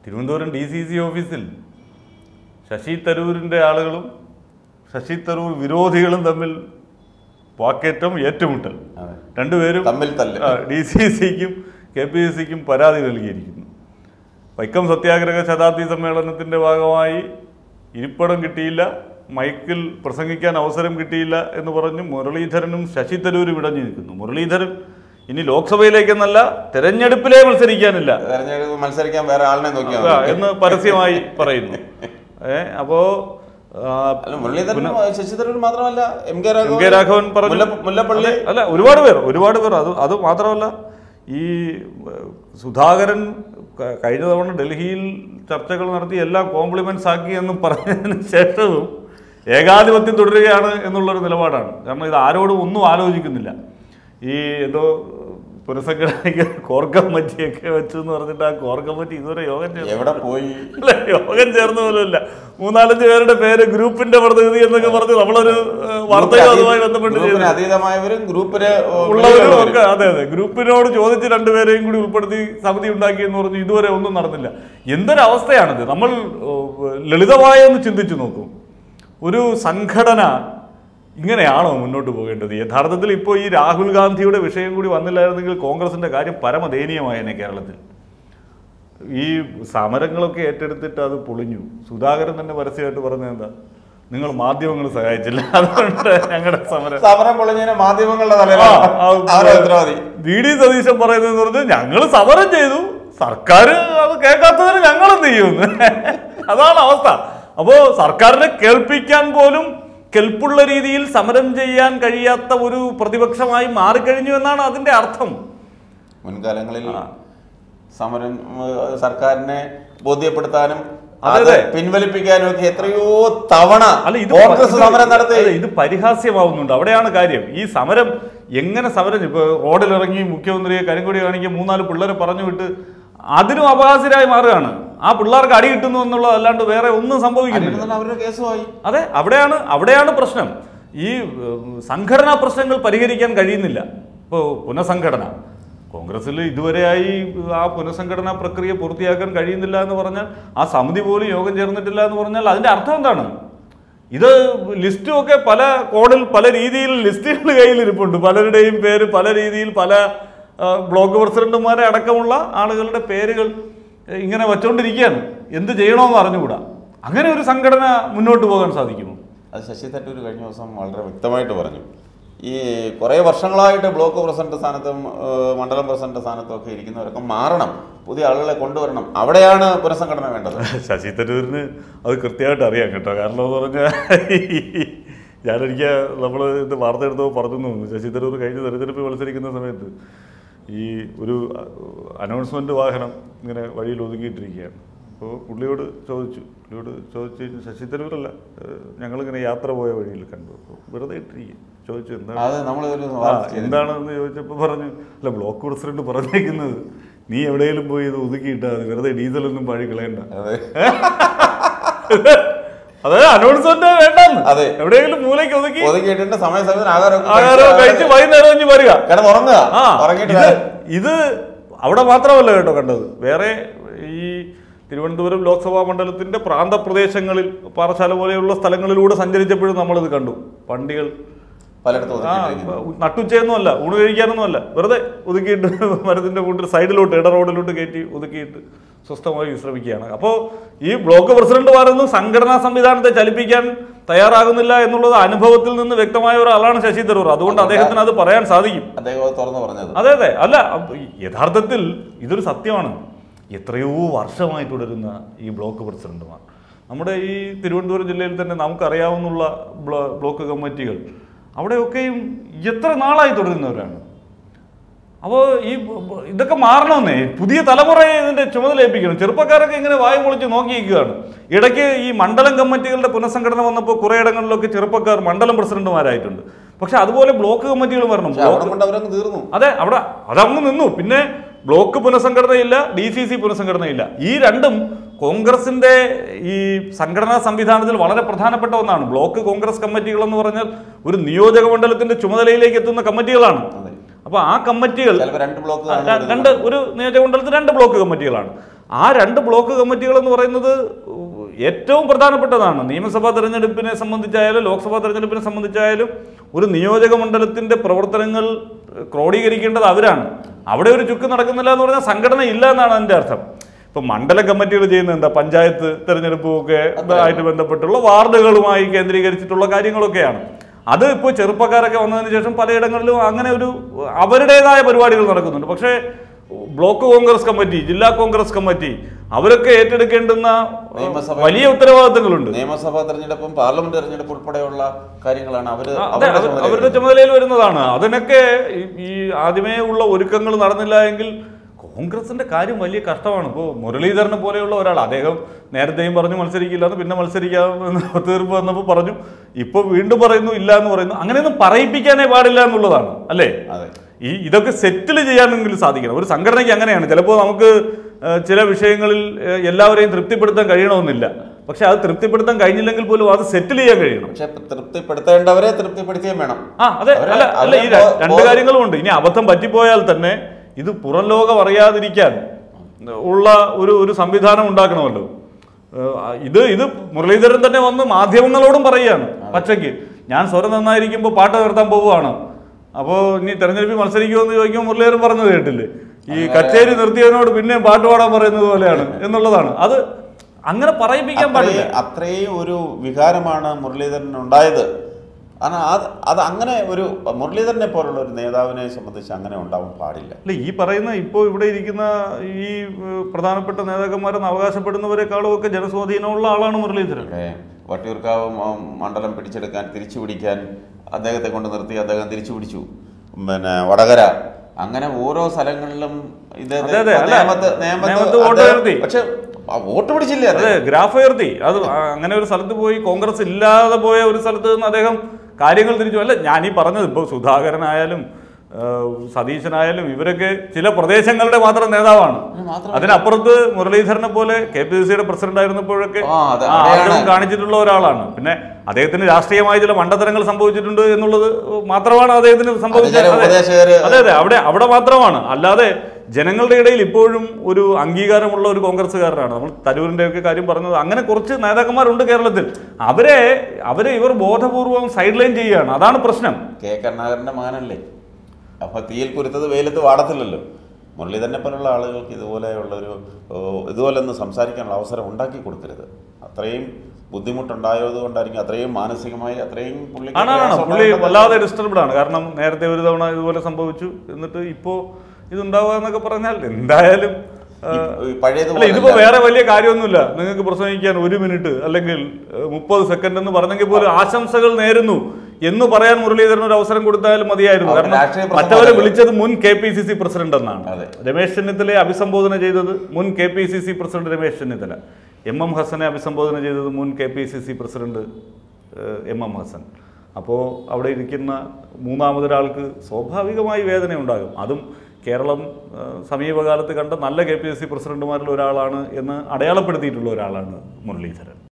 Thiruvananthapuram D C C ഓഫീസിൽ ശശി തരൂരിൻ്റെ ആളുകളും ശശി തരൂർ വിരോധികളും തമ്മിൽ വാക്കേറ്റം ഏറ്റുമുട്ടൽ അതെ. രണ്ടുപേരും തമ്മിൽ തല്ല്. ഡി സി സിക്കും കെ പി എസ് സിക്കും പരാതി നൽകിയിരിക്കുന്നു വൈക്കം സത്യാഗ്രഹ ശതാബ്ദി സമ്മേളനത്തിന്റെ ഭാഗമായി ഇരിപ്പിടം കിട്ടിയില്ല മൈക്കിൽ പ്രസംഗിക്കാൻ അവസരം കിട്ടിയില്ല എന്ന് പറഞ്ഞ് മുരളീധരനും ശശി തരൂരും ഇടഞ്ഞു നിൽക്കുന്നു മുരളീധരൻ ഇനി ലോക്സഭയിലേക്കെന്നല്ല തെരഞ്ഞെടുപ്പിലേ മത്സരിക്കാനില്ല തെരഞ്ഞെടുപ്പ് മത്സരിക്കാൻ വേറെ ആളിനെ നോക്കിയാൽ ആ, മതി. എന്ന് പരസ്യമായി പറയുന്നു ഏ അപ്പോ ആ, അല്ല മുരളീധരൻ ശശി തരൂർ മാത്രമല്ല M K M K Raghavan പറഞ്ഞു മുല്ല- മുല്ലപ്പള്ളി അതെ, അല്ല ഒരുപാട് പേർ ഒരുപാട് പേർ അത് അത് മാത്രമല്ല ഈ ഏഹ്, സുധാകരൻ ക- കഴിഞ്ഞ തവണ ഡൽഹിയിൽ ചർച്ചകൾ നടത്തി എല്ലാം കോംപ്ലിമെന്റ്സ് ആക്കി എന്ന് പറഞ്ഞതിന് ശേഷവും ഏകാധിപത്യം തുടരുകയാണ് എന്നുള്ളൊരു നിലപാടാണ് കാരണം ഇത് ആരോടും ഒന്നും ആലോചിക്കുന്നില്ല ഈ എന്തോ പുനഃസംഘടനയ്ക്ക് കോർ കമ്മിറ്റിയൊക്കെ വെച്ചു എന്ന് പറഞ്ഞിട്ട് ആ കോർ കമ്മിറ്റി ഇതുവരെ യോഗം ചേർന്നു എവിടെ പോയി അല്ല യോഗം ചേർന്ന പോലുമില്ല മൂന്നാലഞ്ച് പേരുടെ പേര് ഗ്രൂപ്പിന്റെ പ്രതിനിധി എന്നൊക്കെ പറഞ്ഞ് നമ്മളൊരു ഏഹ്, വാർത്തയും അതുമായി ബന്ധപ്പെട്ട് ചെയ്തു ഗ്രൂപ്പിന് അതീതമായവരും ഗ്രൂപ്പിന് ഉള്ളവരും വെളിയിലുള്ളവരും. ഒക്കെ അതെ അതെ ഗ്രൂപ്പിനോട് ചോദിച്ച് രണ്ടുപേരെയും കൂടി ഉൾപ്പെടുത്തി സമിതി ഉണ്ടാക്കി എന്ന് പറഞ്ഞു ഇതുവരെ ഒന്നും നടന്നില്ല എന്തൊരവസ്ഥയാണിത് നമ്മൾ ഓ, ലളിതമായി ഒന്ന് ചിന്തിച്ചു നോക്കൂ ഒരു സംഘടന ഇങ്ങനെയാണോ മുന്നോട്ട് പോകേണ്ടത് യഥാർത്ഥത്തിൽ ഇപ്പോൾ ഈ രാഹുൽ ഗാന്ധിയുടെ വിഷയം കൂടി വന്നില്ലായിരുന്നെങ്കിൽ കോൺഗ്രസിന്റെ കാര്യം പരമദയനീയമായേനെ കേരളത്തിൽ ഈ സമരങ്ങളൊക്കെ ഏറ്റെടുത്തിട്ട് അത് പൊളിഞ്ഞു സുധാകരൻ തന്നെ പരസ്യമായിട്ട് പറഞ്ഞത് എന്താ നിങ്ങൾ മാധ്യമങ്ങൾ സഹായിച്ചില്ല അതുകൊണ്ട് ഞങ്ങളുടെ സമരം സമരം പൊളിഞ്ഞതിന് മാധ്യമങ്ങളുടെ ആ, തലയിലാണ് ആ, അവരെ ഉത്തരവാദി വി ഡി സതീശൻ പറയുന്നത് പറഞ്ഞാൽ ഞങ്ങൾ സമരം ചെയ്തു സർക്കാർ അത് കേൾക്കാത്തതിന് ഞങ്ങൾ എന്ത് ചെയ്യുമെന്ന് അതാണ് അവസ്ഥ അപ്പോൾ സർക്കാരിനെ കേൾപ്പിക്കാൻ പോലും കെൽപ്പുള്ള രീതിയിൽ സമരം ചെയ്യാൻ കഴിയാത്ത ഒരു പ്രതിപക്ഷമായി മാറിക്കഴിഞ്ഞു എന്നാണ് അതിന്റെ അർത്ഥം മുൻകാലങ്ങളിൽ സമരം ഏഹ്, സർക്കാരിനെ ബോധ്യപ്പെടുത്താനും അതെ, അത് അതെ. പിൻവലിപ്പിക്കാനും ഒക്കെ എത്രയോ തവണ അല്ല ഇത് കോൺഗ്രസ് ഇത് സമരം നടത്തി അല്ല, ഇത് പരിഹാസ്യമാവുന്നുണ്ട് അവിടെയാണ് കാര്യം ഈ സമരം എങ്ങനെ സമരം ഇപ്പൊ റോഡിലിറങ്ങി മുഖ്യമന്ത്രിയെ കരിങ്കൊടി കാണിക്കുക മൂന്നാല് പിള്ളേരെ പറഞ്ഞു വിട്ട് അതിനും അപഹാസ്യരായി മാറുകയാണ് ആ പിള്ളേർക്ക് അടി കിട്ടുന്നു എന്നുള്ളത് അല്ലാണ്ട് വേറെ ഒന്നും സംഭവിക്കുന്നില്ല അതിൽ അവരുടെ കേസുമായി അതെ അവിടെയാണ് അവിടെയാണ് പ്രശ്നം ഈ ഉം, സംഘടനാ പ്രശ്നങ്ങൾ പരിഹരിക്കാൻ കഴിയുന്നില്ല ഇപ്പോൾ പുനഃസംഘടന കോൺഗ്രസ്സിൽ ഇതുവരെയായി ആ പുനഃസംഘടനാ പ്രക്രിയ പൂർത്തിയാക്കാൻ കഴിയുന്നില്ല എന്ന് പറഞ്ഞാൽ ആ സമിതി പോലും യോഗം ചേർന്നിട്ടില്ല എന്ന് പറഞ്ഞാൽ അതിന്റെ അർത്ഥം എന്താണ് ഇത് ലിസ്റ്റും ഒക്കെ പല കോണിൽ പല രീതിയിൽ ലിസ്റ്റുകൾ കയ്യിലിരിപ്പുണ്ട് പലരുടെയും പേര് പല രീതിയിൽ പല ആ, ബ്ലോക്ക് പ്രസിഡന്റുമാരെ അടക്കമുള്ള ആളുകളുടെ പേരുകൾ ഏ, ഇങ്ങനെ വച്ചുകൊണ്ടിരിക്കുകയാണ് എന്ത് ചെയ്യണമെന്ന് അറിഞ്ഞുകൂടാ അങ്ങനെ ഒരു സംഘടന മുന്നോട്ട് പോകാൻ സാധിക്കുമോ അത് ശശി തരൂർ കഴിഞ്ഞ ദിവസം വളരെ വ്യക്തമായിട്ട് പറഞ്ഞു ഈ കുറേ വർഷങ്ങളായിട്ട് ബ്ലോക്ക് പ്രസിഡന്റ് സ്ഥാനത്തും ഏഹ്, മണ്ഡലം പ്രസിഡന്റ് സ്ഥാനത്തും ഒക്കെ ഇരിക്കുന്നവരൊക്കെ മാറണം പുതിയ ആളുകളെ കൊണ്ടുവരണം അവിടെയാണ് പുനഃസംഘടന വേണ്ടത് ശശി തരൂരിന് അത് കൃത്യമായിട്ട് അറിയാം കേട്ടോ കാരണം എന്ന് പറഞ്ഞാൽ ഞാനൊരിക്കൽ നമ്മൾ ഇത് വാർത്ത എടുത്തപ്പോൾ പറഞ്ഞു എന്ന് തോന്നുന്നു ശശി തരൂർ കഴിഞ്ഞ തെരഞ്ഞെടുപ്പിൽ മത്സരിക്കുന്ന സമയത്ത് ഈ ഒരു അനൗൺസ്മെന്റ് വാഹനം ഇങ്ങനെ വഴിയിൽ ഒതുക്കിയിട്ടിരിക്കുകയാണ് അപ്പോൾ പുള്ളിയോട് ചോദിച്ചു പുള്ളിയോട് ചോദിച്ചു കഴിഞ്ഞ് ശശി തരൂരല്ല ഏഹ് ഞങ്ങളിങ്ങനെ യാത്ര പോയ വഴിയിൽ കണ്ടു അപ്പോൾ വെറുതെ ഇട്ടിരിക്കുക ചോദിച്ചു എന്താണ് അത് നമ്മളൊരു ആ, വാർത്ത ചെയ്തിരുന്നു. എന്താണെന്ന് ചോദിച്ചപ്പോൾ പറഞ്ഞു അല്ല ബ്ലോക്ക് പ്രസിഡന്റ് പറഞ്ഞേക്കുന്നത് നീ എവിടെയെങ്കിലും പോയി ഇത് ഒതുക്കിയിട്ടാ മതി വെറുതെ ഡീസലൊന്നും പഴി കളയണ്ട അതെ. അത് അനൗൺസ്മെന്റ് വേണ്ടെന്ന് അതെ. എവിടെയെങ്കിലും മൂലയ്ക്ക് ഒതുക്കി ഒതുക്കിയിട്ടുണ്ട് സമയസമയത്തിന് ആഹാരമൊക്കെ ആഹാരം കഴിച്ച് വൈകുന്നേരം കഴിഞ്ഞ് വരിക കിടന്നുറങ്ങുക ആ ഉറങ്ങിയിട്ട് ഇത് വരാം. ഇത് അവിടെ മാത്രമല്ല കേട്ടോ കണ്ടത് വേറെ ഈ തിരുവനന്തപുരം ലോക്സഭാ മണ്ഡലത്തിന്റെ പ്രാന്തപ്രദേശങ്ങളിൽ പാറശാല പോലെയുള്ള സ്ഥലങ്ങളിലൂടെ സഞ്ചരിച്ചപ്പോഴും നമ്മളിത് കണ്ടു വണ്ടികൾ പലയിടത്തും ആ ഒതുക്കിയിട്ടിരിക്കുന്നു. നട്ടുച്ചയൊന്നുമല്ല ഊണ് കഴിക്കാനൊന്നുമല്ല വെറുതെ ഒതുക്കിയിട്ട് മരത്തിന്റെ കൂട്ടിൽ സൈഡിലോട്ട് ഇട റോഡിലോട്ട് കയറ്റി ഒതുക്കിയിട്ട് സ്വസ്ഥമായി വിശ്രമിക്കുകയാണ് അപ്പോൾ ഈ ബ്ലോക്ക് പ്രസിഡന്റുമാരൊന്നും സംഘടനാ സംവിധാനത്തെ ചലിപ്പിക്കാൻ തയ്യാറാകുന്നില്ല എന്നുള്ളത് അനുഭവത്തിൽ നിന്ന് വ്യക്തമായ ഒരാളാണ് ശശി തരൂർ അതുകൊണ്ട് അദ്ദേഹത്തിന് അത് പറയാൻ സാധിക്കും അദ്ദേഹം അത് തുറന്നു പറഞ്ഞത് അതെ അതെ അല്ല അപ്പ- യഥാർത്ഥത്തിൽ ഇതൊരു സത്യമാണ് എത്രയോ വർഷമായി തുടരുന്ന ഈ ബ്ലോക്ക് പ്രസിഡന്റുമാർ നമ്മുടെ ഈ തിരുവനന്തപുരം ജില്ലയിൽ തന്നെ നമുക്കറിയാവുന്നുള്ള ബ്ലോ- ബ്ലോക്ക് കമ്മിറ്റികൾ അവിടെയൊക്കെയും എത്ര നാളായി തുടരുന്നവരാണ് അപ്പോൾ ഈ ബ- ബ- ഇതൊക്കെ മാറണമെന്നേ പുതിയ തലമുറയെ ഇതിന്റെ ചുമതല ഏൽപ്പിക്കണം ചെറുപ്പക്കാരൊക്കെ ഇങ്ങനെ വായ പൊളിച്ച് നോക്കിയിരിക്കുകയാണ് ഇടയ്ക്ക് ഈ മണ്ഡലം കമ്മിറ്റികളുടെ പുനഃസംഘടന വന്നപ്പോൾ കുറേ ഇടങ്ങളിലൊക്കെ ചെറുപ്പക്കാർ മണ്ഡലം പ്രസിഡന്റുമാരായിട്ടുണ്ട് പക്ഷെ അതുപോലെ ബ്ലോക്ക് കമ്മിറ്റികൾ വരണം പക്ഷെ അവിടെ കൊണ്ട് അവരങ്ങ് തീർന്നു അതെ അവിടെ അതങ്ങ് നിന്നു പിന്നെ ബ്ലോക്ക് പുനഃസംഘടനയില്ല ഡി സി സി പുനഃസംഘടനയില്ല ഈ രണ്ടും കോൺഗ്രസിന്റെ ഈ സംഘടനാ സംവിധാനത്തിൽ വളരെ പ്രധാനപ്പെട്ട ഒന്നാണ് ബ്ലോക്ക് കോൺഗ്രസ് കമ്മിറ്റികൾ എന്ന് പറഞ്ഞാൽ ഒരു നിയോജക മണ്ഡലത്തിന്റെ ചുമതലയിലേക്ക് എത്തുന്ന കമ്മിറ്റികളാണ് അതെ. അപ്പൊ അപ്പോൾ ആ കമ്മിറ്റികൾ ചിലപ്പോൾ രണ്ട് ബ്ലോക്ക് ആ, ര- രണ്ട് ഒരു നിയോജകമണ്ഡലത്തിൽ രണ്ട് ബ്ലോക്ക് കമ്മിറ്റികളാണ് ആ രണ്ട് ബ്ലോക്ക് കമ്മിറ്റികൾ എന്ന് പറയുന്നത് ഏറ്റവും പ്രധാനപ്പെട്ടതാണ് നിയമസഭാ തെരഞ്ഞെടുപ്പിനെ സംബന്ധിച്ചായാലും ലോക്സഭാ തെരഞ്ഞെടുപ്പിനെ സംബന്ധിച്ചായാലും ഒരു നിയോജക മണ്ഡലത്തിന്റെ പ്രവർത്തനങ്ങൾ ക്രോഡീകരിക്കേണ്ടത് അവരാണ് അവിടെ ഒരു ചുക്ക് നടക്കുന്നില്ല എന്ന് പറഞ്ഞാൽ സംഘടന ഇല്ല എന്നാണ് എൻ്റെ അർത്ഥം ഇപ്പൊ മണ്ഡല കമ്മിറ്റികൾ ചെയ്യുന്നത് എന്താ പഞ്ചായത്ത് തെരഞ്ഞെടുപ്പുമൊക്കെ ആയിട്ട് ബന്ധപ്പെട്ടുള്ള വാർഡുകളുമായി കേന്ദ്രീകരിച്ചിട്ടുള്ള കാര്യങ്ങളൊക്കെയാണ് അത് ഇപ്പോൾ ചെറുപ്പക്കാരൊക്കെ വന്നതിന് ശേഷം പലയിടങ്ങളിലും അങ്ങനെ ഒരു അവരുടേതായ പരിപാടികൾ നടക്കുന്നുണ്ട് പക്ഷേ ബ്ലോക്ക് കോൺഗ്രസ് കമ്മിറ്റി ജില്ലാ കോൺഗ്രസ് കമ്മിറ്റി അവരൊക്കെ ഏറ്റെടുക്കേണ്ടുന്ന നിയമസഭ- വലിയ ഉത്തരവാദിത്തങ്ങളുണ്ട് നിയമസഭാ തെരഞ്ഞെടുപ്പും പാർലമെന്റ് തെരഞ്ഞെടുപ്പ് ഉൾപ്പെടെയുള്ള കാര്യങ്ങളാണ് അവര് ആ, അതെ അവരുടെ അത് ചുമതലയിൽ അവരുടെ ചുമതലയിൽ വരുന്നതാണ് അതിനൊക്കെ ഈ- ഈ ആദ്യമേ ഉള്ള ഒരുക്കങ്ങൾ നടന്നില്ല എങ്കിൽ കോൺഗ്രസിന്റെ കാര്യം വലിയ കഷ്ടമാണ് ഇപ്പോൾ മുരളീധരനെ പോലെയുള്ള ഒരാൾ അദ്ദേഹം നേരത്തെയും പറഞ്ഞു മത്സരിക്കില്ലെന്ന് പിന്നെ മത്സരിക്കാമെന്ന് തീർപ്പ് വന്നപ്പോൾ പറഞ്ഞു ഇപ്പോൾ വീണ്ടും പറയുന്നു ഇല്ല എന്ന് പറയുന്നു അങ്ങനെയൊന്നും പറയിപ്പിക്കാനേ പാടില്ല എന്നുള്ളതാണ് അല്ലേ അതെ ഈ ഇതൊക്കെ സെറ്റിൽ ചെയ്യാനെങ്കിലും സാധിക്കണം ഒരു സംഘടനയ്ക്ക് അങ്ങനെയാണ് ചിലപ്പോൾ നമുക്ക് ആ, ചില വിഷയങ്ങളിൽ ആ, എല്ലാവരെയും തൃപ്തിപ്പെടുത്താൻ കഴിയണമെന്നില്ല പക്ഷെ അത് തൃപ്തിപ്പെടുത്താൻ കഴിഞ്ഞില്ലെങ്കിൽ പോലും അത് സെറ്റിൽ ചെയ്യാൻ കഴിയണം പക്ഷെ തൃപ്തിപ്പെടുത്തേണ്ടവരെ തൃപ്തിപ്പെടുത്തിയും വേണം ആ അതെ അവരെ- അല്ല അല്ല ഈ അവരെ ര- ബോ- രണ്ട് ബോധ- കാര്യങ്ങളും ഉണ്ട് ഇനി അബദ്ധം പറ്റിപ്പോയാൽ തന്നെ ഇത് പുറം ലോകം അറിയാതിരിക്കാൻ ഉള്ള ഒരു ഒരു സംവിധാനം ഉണ്ടാക്കണമല്ലോ ഏഹ് ഇത് ഇത് മുരളീധരൻ തന്നെ വന്ന് മാധ്യമങ്ങളോടും പറയുകയാണ് പച്ചയ്ക്ക് ഞാൻ സ്വരം നന്നായിരിക്കുമ്പോൾ പാട്ട് നിർത്താൻ പോവുകയാണ് അപ്പോൾ ഇനി തെരഞ്ഞെടുപ്പിൽ മത്സരിക്കുമെന്ന് ചോദിക്കുമ്പോൾ മുരളീധരൻ പറഞ്ഞത് കേട്ടില്ലേ ഈ കച്ചേരി നിർത്തിയവനോട് പിന്നെ പാട്ട് പാടാൻ പറയുന്നത് പോലെയാണ് എന്നുള്ളതാണ് അത് അങ്ങനെ പറയിപ്പിക്കാൻ പാടില്ല അത്രയും അത്രയും ഒരു വികാരമാണ് മുരളീധരൻ ഉണ്ടായത് കാരണം അത് അത് അങ്ങനെ ഒരു മുരളീധരനെ പോലുള്ള ഒരു നേതാവിനെ സംബന്ധിച്ച് അങ്ങനെ ഉണ്ടാവാൻ പാടില്ല അല്ല ഈ പറയുന്ന ഇപ്പോൾ ഇവിടെ ഇരിക്കുന്ന ഈ ഏഹ്, പ്രധാനപ്പെട്ട നേതാക്കന്മാരെന്ന് അവകാശപ്പെടുന്നവരെക്കാളും ഒക്കെ ജനസ്വാധീനമുള്ള ആളാണ് മുരളീധരൻ ഇവിടെ വട്ടിയൂർക്കാവ് മ- മണ്ഡലം പിടിച്ചെടുക്കാൻ തിരിച്ചു പിടിക്കാൻ അദ്ദേഹത്തെ കൊണ്ട് നിർത്തി അദ്ദേഹം തിരിച്ചു പിടിച്ചു പിന്നെ വടകര അങ്ങനെ ഓരോ സ്ഥലങ്ങളിലും ഇദ്ദേഹത്തെ- അതെ, അതെ, അല്ല. നേമത്ത് നേമത്ത് നേമത്ത് വോട്ട് അദ്ദേഹം- ഉയർത്തി. പക്ഷെ ആ വോട്ട് പിടിച്ചില്ലേ അതെ അദ്ദേഹം ഗ്രാഫ് ഉയർത്തി അത് ആ- അങ്ങനെ ഒരു സ്ഥലത്ത് പോയി കോൺഗ്രസ് ഇല്ലാതെ പോയ ഒരു സ്ഥലത്ത് നിന്ന് അദ്ദേഹം കാര്യങ്ങൾ തിരിച്ചു അല്ല ഞാൻ ഈ പറഞ്ഞത് ഇപ്പോൾ സുധാകരനായാലും ഏഹ്, സതീശനായാലും ഇവരൊക്കെ ചില പ്രദേശങ്ങളുടെ മാത്രം നേതാവാണ് അത് മാത്രമല്ല. അതിനപ്പുറത്ത് മുരളീധരനെ പോലെ കെ പി സി സിയുടെ പ്രസിഡന്റ് ആയിരുന്നപ്പോഴൊക്കെ ആ, അതെ, ആ, അവിടെയാണ്. ആഗ്രഹം കാണിച്ചിട്ടുള്ള ഒരാളാണ് പിന്നെ അദ്ദേഹത്തിന് രാഷ്ട്രീയമായ ചില മണ്ടത്തരങ്ങൾ സംഭവിച്ചിട്ടുണ്ട് എന്നുള്ളത് മാത്രമാണ് അദ്ദേഹത്തിന് സംഭവിച്ചത് ചില അതെ. ഉപദേശകര് അതെ അതെ അവിടെ അവിടെ മാത്രമാണ് അല്ലാതെ ജനങ്ങളുടെ ഇടയിൽ ഇപ്പോഴും ഒരു അംഗീകാരമുള്ള ഒരു കോൺഗ്രസ്സുകാരനാണ് നമ്മൾ തരൂരിന്റെ ഒക്കെ കാര്യം പറഞ്ഞത് അങ്ങനെ കുറച്ച് നേതാക്കന്മാരുണ്ട് കേരളത്തിൽ അവരെ അവരെ ഇവർ ബോധപൂർവം സൈഡ് ലൈൻ ചെയ്യുകയാണ് അതാണ് പ്രശ്നം കെ കരുണാകരന്റെ മകനല്ലേ അപ്പൊ തീയിൽ കുരുത്തത് വെയിലത്ത് വാടത്തില്ലല്ലോ മുരളീധരനെ പോലുള്ള ആളുകൾക്ക് ഇതുപോലെയുള്ളൊരു ഓ, ഇതുപോലെ ഒന്ന് സംസാരിക്കാനുള്ള അവസരം ഉണ്ടാക്കി കൊടുക്കരുത് അത്രയും ബുദ്ധിമുട്ടുണ്ടായത് കൊണ്ടായിരിക്കും അത്രയും മാനസികമായി അത്രയും പുള്ളിക്ക് ആണാണ് പ്രയാസം പുള്ളി ഉണ്ടാകുന്നത്. വല്ലാതെ ഡിസ്റ്റർബ്ഡ് ആണ് കാരണം നേരത്തെ ഒരു തവണ ഇതുപോലെ സംഭവിച്ചു എന്നിട്ട് ഇപ്പോ ഇതുണ്ടാവുക എന്നൊക്കെ പറഞ്ഞാൽ എന്തായാലും ആ, ഈ- ഈ അല്ല പഴയതുപോലെ ഇതിപ്പോ വേറെ വലിയ കാര്യമൊന്നുമില്ല നിങ്ങൾക്ക് പ്രസംഗിക്കാൻ ഒരു മിനിറ്റ് അല്ലെങ്കിൽ മുപ്പത് സെക്കൻഡ് എന്ന് പറഞ്ഞെങ്കിൽ പോലും ആശംസകൾ നേരുന്നു എന്ന് പറയാൻ മുരളീധരൻ ഒരു അവസരം കൊടുത്താലും മതിയായിരുന്നു അവർ കാരണം രാഷ്ട്രീയ പ്രസംഗം മറ്റവരെ അല്ലല്ലോ. വിളിച്ചത് മുൻ K P C C president എന്നാണ് അതെ. രമേശ് ചെന്നിത്തലയെ അഭിസംബോധന ചെയ്തത് മുൻ K P C C president Ramesh Chennithala M M ഹസനെ അഭിസംബോധന ചെയ്തത് മുൻ K P C C president ഏഹ്, എം എം ഹസൻ അപ്പോൾ അവിടെ ഇരിക്കുന്ന മൂന്നാമതൊരാൾക്ക് സ്വാഭാവികമായി വേദന ഉണ്ടാകും അതും കേരളം ഏഹ്, സമീപകാലത്ത് കണ്ട നല്ല കെ പി എസ് സി പ്രസിഡന്റുമാരിൽ ഒരാളാണ് എന്ന് അടയാളപ്പെടുത്തിയിട്ടുള്ള ഒരാളാണ് മുരളീധരൻ